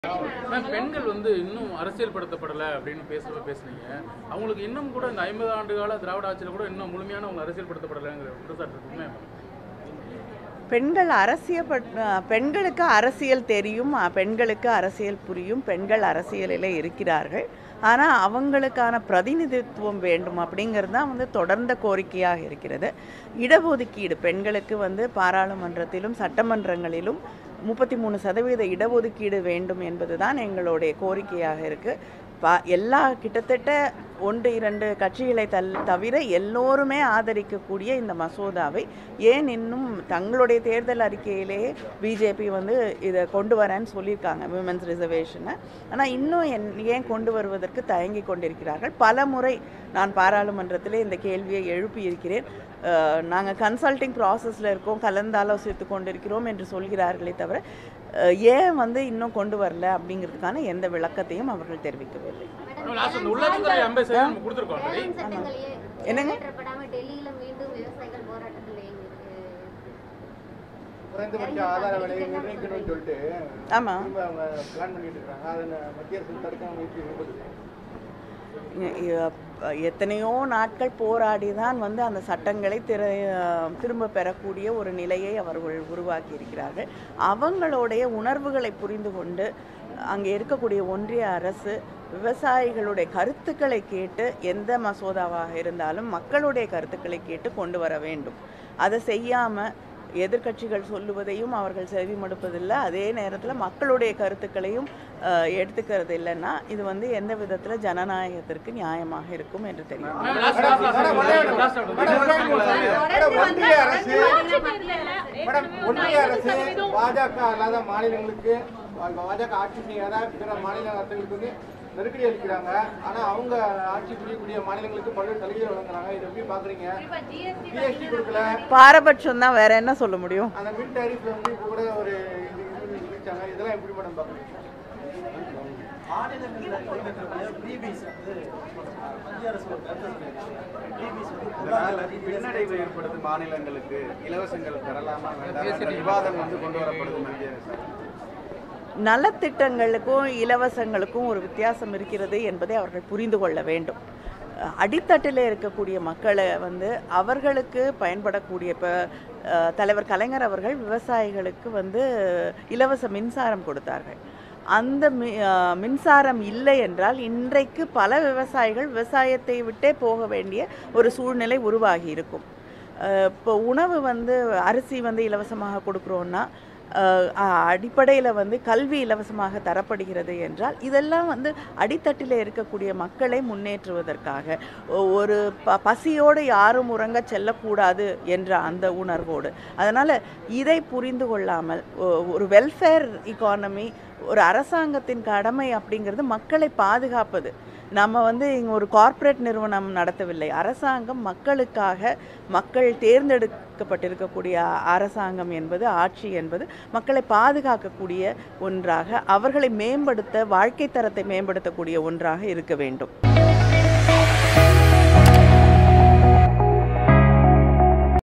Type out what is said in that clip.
Ma'am பெண்கள் வந்து இன்னும் அரசியல் படுத்தப்படலை அப்படின்னு பேச பேசுனீங்க அவங்களுக்கு இன்னும் கூட இந்த ஐம்பது ஆண்டு கால திராவிட ஆட்சியில் கூட இன்னும் முழுமையான அவங்க அரசியல் படுத்தப்படலைங்கிற குற்றச்சாட்டு இருக்குமே பெண்கள் அரசியல் பெண்களுக்கு அரசியல் தெரியும் அ, பெண்களுக்கு அரசியல் புரியும் பெண்கள் அரசியலில் இருக்கிறார்கள் ஆனால் அவங்களுக்கான பிரதிநிதித்துவம் வேண்டும் அப்படிங்கிறது தான் வந்து தொடர்ந்த கோரிக்கையாக இருக்கிறது இடஒதுக்கீடு பெண்களுக்கு வந்து பாராளுமன்றத்திலும் சட்டமன்றங்களிலும் முப்பத்தி மூணு சதவீத இடஒதுக்கீடு வேண்டும் என்பது தான் எங்களுடைய கோரிக்கையாக இருக்குது பா எல்லா கிட்டத்தட்ட ஒன்று இரண்டு கட்சிகளை தல் தவிர எல்லோருமே ஆதரிக்கக்கூடிய இந்த மசோதாவை ஏன் இன்னும் தங்களுடைய தேர்தல் அறிக்கையிலேயே பிஜேபி வந்து இதை கொண்டு வரேன்னு சொல்லியிருக்காங்க விமன்ஸ் ரிசர்வேஷனை ஆனால் இன்னும் என் ஏன் கொண்டு வருவதற்கு தயங்கி கொண்டிருக்கிறார்கள் பல முறை நான் பாராளுமன்றத்திலே இந்த கேள்வியை எழுப்பியிருக்கிறேன் நாங்கள் கன்சல்டிங் ப்ராசஸில் இருக்கோம் கலந்தாலோசித்து கொண்டிருக்கிறோம் என்று சொல்கிறார்களே தவிர அஹ், ஏன் வந்து இன்னும் கொண்டு வரல அப்படிங்கிறதுக்கான எந்த விளக்கத்தையும் அவர்கள் தெரிவிக்கவில்லை லாஸ்ட் அந்த உள்ளாட்சித்துறை ஐம்பது சதவீதம் நம்ம கொடுத்துருக்கோம் already. வேளாண் சட்டங்களையே என்னங்க? நிறைவேற்றப்படாம டெல்லியில மீண்டும் விவசாயிகள் போராட்டத்தில் இருக்கு குறைந்தபட்ச ஆதார விலையை நிர்ணயிக்கணும்னு சொல்லிட்டு ஆமாம் திரும்ப அவங்க பிளான் பண்ணிட்டு இருக்காங்க அதை மத்திய அரசு தடுக்க முயற்சி ஈடுபடுது எத்தனையோ நாட்கள் போராடி தான் வந்து அந்த சட்டங்களை திரு திரும்ப பெறக்கூடிய ஒரு நிலையை அவர்கள் உருவாக்கி இருக்கிறார்கள் அவங்களுடைய உணர்வுகளை புரிந்து கொண்டு அங்கே இருக்கக்கூடிய ஒன்றிய அரசு விவசாயிகளுடைய கருத்துக்களை கேட்டு எந்த மசோதாவாக இருந்தாலும் மக்களுடைய கருத்துக்களை கேட்டு கொண்டு வர வேண்டும் அதை செய்யாமல் எதிர்க்கட்சிகள் சொல்லுவதையும் அவர்கள் செவிமடுப்பதில்லை அதே நேரத்தில் மக்களுடைய கருத்துக்களையும் அஹ், எடுத்துக்கிறது இல்லைன்னா இது வந்து எந்த விதத்தில் ஜனநாயகத்திற்கு நியாயமாக இருக்கும் என்று தெரியும் ma'am, last, last, last, madam, last, last, last, madam, last. Madam, ஒன்றிய அரசு மேடம் ஒன்றிய அரசு பாஜக அல்லாத மாநிலங்களுக்கு பாஜக ஆட்சி செய்யாத பிற மாநில அரசுகளுக்கு வந்து நெருக்கடி அளிக்கிறாங்க ஆனா அவங்க ஆட்சி புரியக்கூடிய மாநிலங்களுக்கு பல்வேறு சலுகைகள் வழங்குறாங்க இதை எப்படி பாக்குறீங்க ஜிஎஸ்டி கொடுக்கல பாரபட்சம் தான் வேற என்ன சொல்ல முடியும் அந்த மின் டேரிஃப்ல வந்து இப்போ கூட ஒரு இது இது சொல்லிச்சாங்க இதெல்லாம் எப்படி மேடம் பாக்குறீங்க இதனால் பின்னடைவு ஏற்படுது மாநிலங்களுக்கு இலவசங்கள் பெறலாமா வேண்டாமா என்ற விவாதம் வந்து கொண்டு வரப்படுது மத்திய அரசு நலத்திட்டங்களுக்கும் இலவசங்களுக்கும் ஒரு வித்தியாசம் இருக்கிறது என்பதை அவர்கள் புரிந்து கொள்ள வேண்டும் அஹ் அடித்தட்டில் இருக்கக்கூடிய மக்களை வந்து அவர்களுக்கு பயன்படக்கூடிய இப்போ தலைவர் கலைஞர் அவர்கள் விவசாயிகளுக்கு வந்து இலவச மின்சாரம் கொடுத்தார்கள் அந்த மி அஹ் மின்சாரம் இல்லை என்றால் இன்றைக்கு பல விவசாயிகள் விவசாயத்தை விட்டே போக வேண்டிய ஒரு சூழ்நிலை உருவாகி இருக்கும் அஹ் இப்போ உணவு வந்து அரிசி வந்து இலவசமாக கொடுக்குறோன்னா அடிப்படையில் வந்து கல்வி இலவசமாக தரப்படுகிறது என்றால் இதெல்லாம் வந்து அடித்தட்டில் இருக்கக்கூடிய மக்களை முன்னேற்றுவதற்காக ஒ- ஒரு ப பசியோடு யாரும் உறங்க செல்லக்கூடாது என்ற அந்த உணர்வோடு அதனால் இதை புரிந்து கொள்ளாமல் ஒ- ஒரு வெல்ஃபேர் இக்கானமி ஒரு அரசாங்கத்தின் கடமை அப்படிங்கிறது மக்களை பாதுகாப்பது நம்ம வந்து இங்கே ஒரு கார்ப்பரேட் நிறுவனம் நடத்தவில்லை அரசாங்கம் மக்களுக்காக மக்கள் தேர்ந்தெடுக்கப்பட்டிருக்கக்கூடிய அரசாங்கம் என்பது ஆட்சி என்பது மக்களை பாதுகாக்கக்கூடிய ஒன்றாக அவர்களை மேம்படுத்த வாழ்க்கை தரத்தை மேம்படுத்தக்கூடிய ஒன்றாக இருக்க வேண்டும்